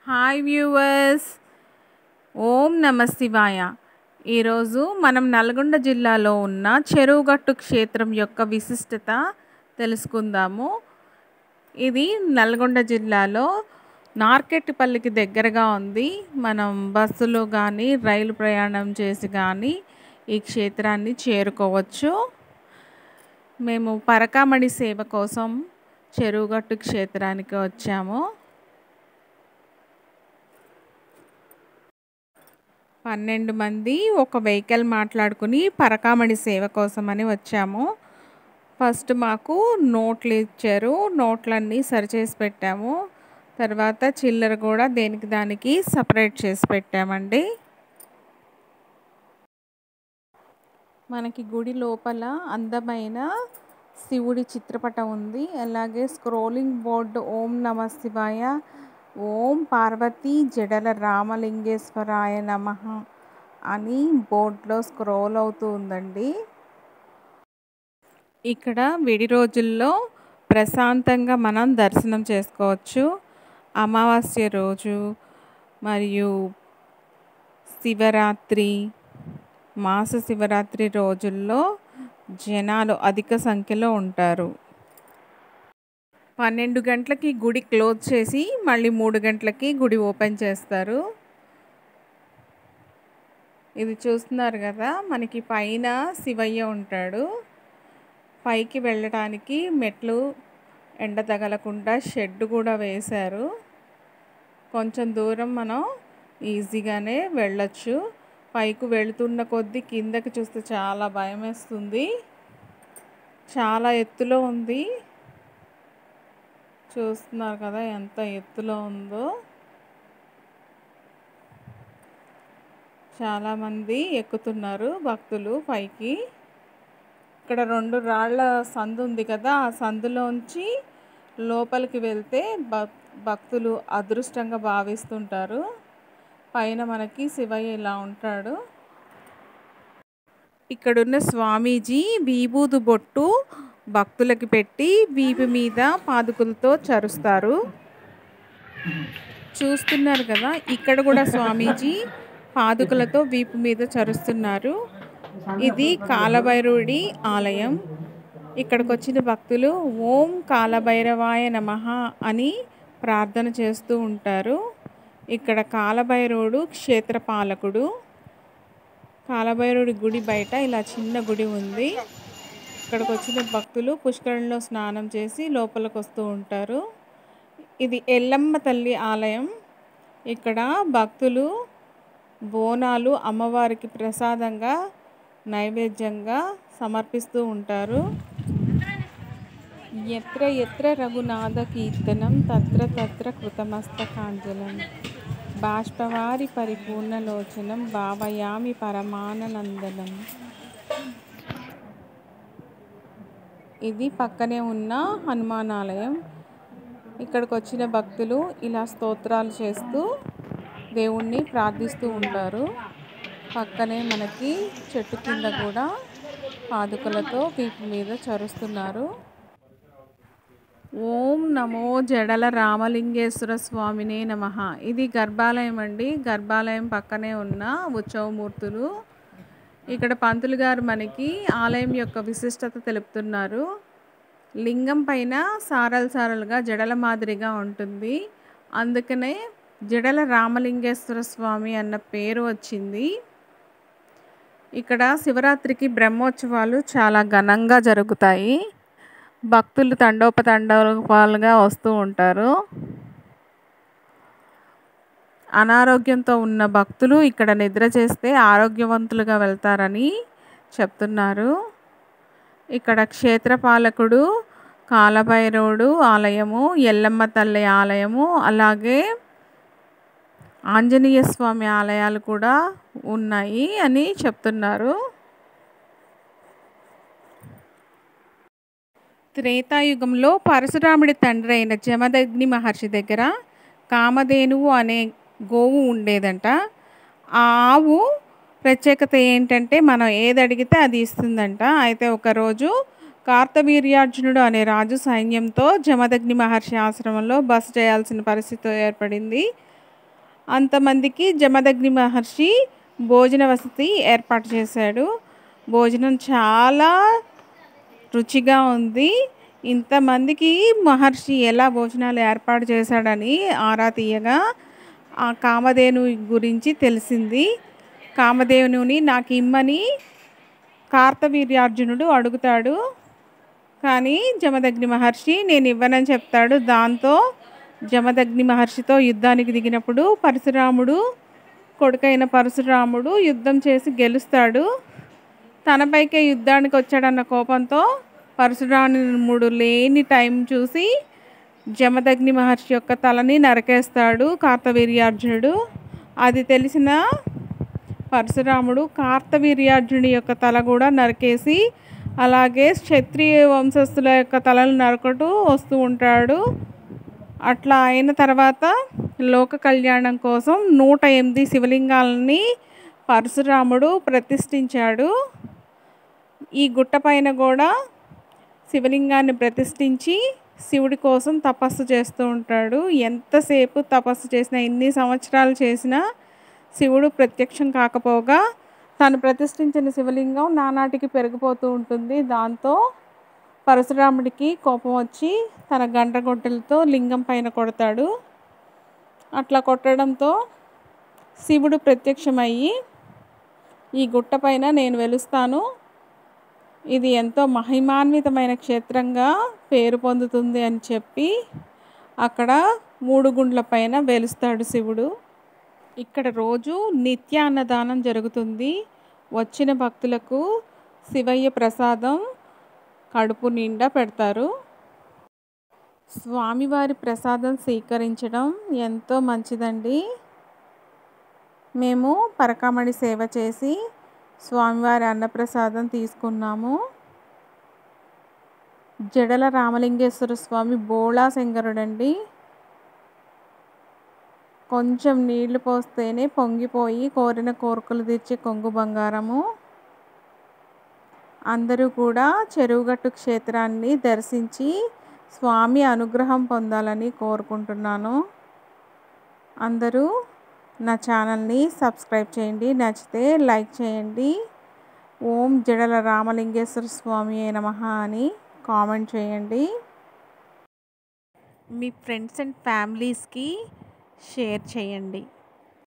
hi viewers ఓం నమ శివాయ ఈరోజు మనం నల్గొండ జిల్లాలో ఉన్న చెరువుగట్టు క్షేత్రం యొక్క విశిష్టత తెలుసుకుందాము ఇది నల్గొండ జిల్లాలో నార్కెట్పల్లికి దగ్గరగా ఉంది మనం బస్సులో కానీ రైలు ప్రయాణం చేసి కానీ ఈ క్షేత్రాన్ని చేరుకోవచ్చు మేము పరకామణి సేవ కోసం చెరువుగట్టు క్షేత్రానికి వచ్చాము పన్నెండు మంది ఒక వెహికల్ మాట్లాడుకుని పరకామణి సేవ కోసమని వచ్చాము ఫస్ట్ మాకు నోట్లు ఇచ్చారు నోట్లన్నీ సరిచేసి పెట్టాము తర్వాత చిల్లర కూడా దేనికి దానికి సపరేట్ చేసి పెట్టామండి మనకి గుడి లోపల అందమైన శివుడి చిత్రపటం ఉంది అలాగే స్క్రోలింగ్ బోర్డు ఓం నమ శివాయ ఓం పార్వతీ జడల రామలింగేశ్వరాయ నమ అని బోర్డులో స్క్రోల్ అవుతూ ఉందండి ఇక్కడ విడి రోజుల్లో ప్రశాంతంగా మనం దర్శనం చేసుకోవచ్చు అమావాస్య రోజు మరియు శివరాత్రి మాస శివరాత్రి రోజుల్లో జనాలు అధిక సంఖ్యలో ఉంటారు పన్నెండు గంటలకి గుడి క్లోజ్ చేసి మళ్ళీ మూడు గంటలకి గుడి ఓపెన్ చేస్తారు ఇది చూస్తున్నారు కదా మనకి పైన శివయ్య ఉంటాడు పైకి వెళ్ళడానికి మెట్లు ఎండ తగలకుండా షెడ్ కూడా వేశారు కొంచెం దూరం మనం ఈజీగానే వెళ్ళొచ్చు పైకి వెళుతున్న కొద్దీ కిందకి చూస్తే చాలా భయం వేస్తుంది చాలా ఎత్తులో ఉంది చూస్తున్నారు కదా ఎంత ఎత్తులో ఉందో చాలామంది ఎక్కుతున్నారు భక్తులు పైకి ఇక్కడ రెండు రాళ్ల సందు ఉంది కదా ఆ సందులోంచి లోపలికి వెళ్తే భక్తులు అదృష్టంగా భావిస్తుంటారు పైన మనకి శివయ్య ఇలా ఉంటాడు ఇక్కడున్న స్వామీజీ విభూదు బొట్టు భక్తులకి పెట్టి వీపు మీద పాదుకులతో చరుస్తారు చూస్తున్నారు కదా ఇక్కడ కూడా స్వామీజీ పాదుకలతో వీపు మీద చరుస్తున్నారు ఇది కాలభైరవుడి ఆలయం ఇక్కడికి వచ్చిన భక్తులు ఓం కాలభైరవాయ నమ అని ప్రార్థన చేస్తూ ఉంటారు ఇక్కడ కాలభైరవుడు క్షేత్రపాలకుడు కాలభైరవుడి గుడి బయట ఇలా చిన్న గుడి ఉంది ఇక్కడికి వచ్చిన భక్తులు పుష్కరంలో స్నానం చేసి లోపలికి వస్తూ ఉంటారు ఇది ఎల్లమ్మ తల్లి ఆలయం ఇక్కడ భక్తులు బోనాలు అమ్మవారికి ప్రసాదంగా నైవేద్యంగా సమర్పిస్తూ ఉంటారు ఎత్ర ఎత్ర రఘునాథ కీర్తనం తత్ర తత్ర కృతమస్తకాంజలం బాష్పవారి పరిపూర్ణలోచనం భావయామి పరమానందనం ఇది పక్కనే ఉన్న హనుమాన్ ఆలయం ఇక్కడికి వచ్చిన భక్తులు ఇలా స్తోత్రాలు చేస్తూ దేవుణ్ణి ప్రార్థిస్తూ ఉంటారు పక్కనే మనకి చెట్టు కింద కూడా పాదుకలతో వీపు మీద చరుస్తున్నారు ఓం నమో జడల రామలింగేశ్వర స్వామినే నమ ఇది గర్భాలయం అండి గర్భాలయం పక్కనే ఉన్న ఉత్సవమూర్తులు ఇక్కడ పంతులు గారు మనకి ఆలయం యొక్క విశిష్టత తెలుపుతున్నారు లింగం పైన సారలు సారలుగా జడల మాదిరిగా ఉంటుంది అందుకనే జడల రామలింగేశ్వర స్వామి అన్న పేరు వచ్చింది ఇక్కడ శివరాత్రికి బ్రహ్మోత్సవాలు చాలా ఘనంగా జరుగుతాయి భక్తులు తండోపతండోపాలుగా వస్తూ ఉంటారు అనారోగ్యంతో ఉన్న భక్తులు ఇక్కడ నిద్ర చేస్తే ఆరోగ్యవంతులుగా వెళ్తారని చెప్తున్నారు ఇక్కడ క్షేత్రపాలకుడు కాలభైరవుడు ఆలయము ఎల్లమ్మ తల్లి ఆలయము అలాగే ఆంజనేయ స్వామి ఆలయాలు కూడా ఉన్నాయి అని చెప్తున్నారు త్రేతాయుగంలో పరశురాముడి తండ్రి అయిన జమదగ్ని మహర్షి దగ్గర కామధేనువు అనే గోవు ఉండేదంట ఆ ఆవు ప్రత్యేకత ఏంటంటే మనం ఏది అడిగితే అది ఇస్తుందంట అయితే ఒకరోజు కార్తవీర్యార్జునుడు అనే రాజు సైన్యంతో జమదగ్ని మహర్షి ఆశ్రమంలో బస చేయాల్సిన పరిస్థితి ఏర్పడింది అంతమందికి జమదగ్ని మహర్షి భోజన వసతి ఏర్పాటు చేశాడు భోజనం చాలా రుచిగా ఉంది ఇంతమందికి మహర్షి ఎలా భోజనాలు ఏర్పాటు చేశాడని ఆరా తీయగా ఆ కామధేను గురించి తెలిసింది కామధేనుని నాకు ఇమ్మని కార్తవీర్యార్జునుడు అడుగుతాడు కానీ జమదగ్ని మహర్షి నేను ఇవ్వనని చెప్తాడు దాంతో జమదగ్ని మహర్షితో యుద్ధానికి దిగినప్పుడు పరశురాముడు కొడుకైన పరశురాముడు యుద్ధం చేసి గెలుస్తాడు తనపైకే యుద్ధానికి వచ్చాడన్న కోపంతో పరశురాముడు లేని టైం చూసి జమదగ్ని మహర్షి యొక్క తలని నరకేస్తాడు కార్తవీర్యార్జునుడు అది తెలిసిన పరశురాముడు కార్తవీర్యార్జునుడి యొక్క తల కూడా నరికేసి అలాగే క్షత్రియ వంశస్థుల యొక్క తలలు నరకటూ వస్తూ ఉంటాడు అట్లా అయిన తర్వాత లోక కళ్యాణం కోసం నూట ఎనిమిది శివలింగాలని పరశురాముడు ప్రతిష్ఠించాడు ఈ గుట్ట పైన కూడా శివలింగాన్ని ప్రతిష్ఠించి శివుడి కోసం తపస్సు చేస్తూ ఉంటాడు ఎంతసేపు తపస్సు చేసినా ఎన్ని సంవత్సరాలు చేసినా శివుడు ప్రత్యక్షం కాకపోగా తను ప్రతిష్ఠించిన శివలింగం నానాటికి పెరిగిపోతూ ఉంటుంది దాంతో పరశురాముడికి కోపం వచ్చి తన గంటగొడ్డలతో లింగం పైన కొడతాడు అట్లా కొట్టడంతో శివుడు ప్రత్యక్షమయ్యి ఈ గుట్ట పైన నేను వెలుస్తాను ఇది ఎంతో మహిమాన్వితమైన క్షేత్రంగా పేరు పొందుతుంది అని చెప్పి అక్కడ మూడు గుండ్ల పైన వెలుస్తాడు శివుడు ఇక్కడ రోజు నిత్య అన్నదానం జరుగుతుంది వచ్చిన భక్తులకు శివయ్య ప్రసాదం కడుపు నిండా పెడతారు స్వామివారి ప్రసాదం స్వీకరించడం ఎంతో మంచిదండి మేము పరకామణి సేవ చేసి స్వామివారి అన్నప్రసాదం తీసుకున్నాము జడల రామలింగేశ్వర స్వామి బోళా శంకరుడండి కొంచెం నీళ్లు పోస్తేనే పొంగిపోయి కోరిన కోరికలు తీర్చే కొంగు బంగారము అందరూ కూడా చెరువుగట్టు క్షేత్రాన్ని దర్శించి స్వామి అనుగ్రహం పొందాలని కోరుకుంటున్నాను అందరూ నా ఛానల్ని సబ్స్క్రైబ్ చేయండి నచ్చితే లైక్ చేయండి ఓం జడల రామలింగేశ్వర స్వామి నమ అని కామెంట్ చేయండి మీ ఫ్రెండ్స్ అండ్ ఫ్యామిలీస్కి షేర్ చేయండి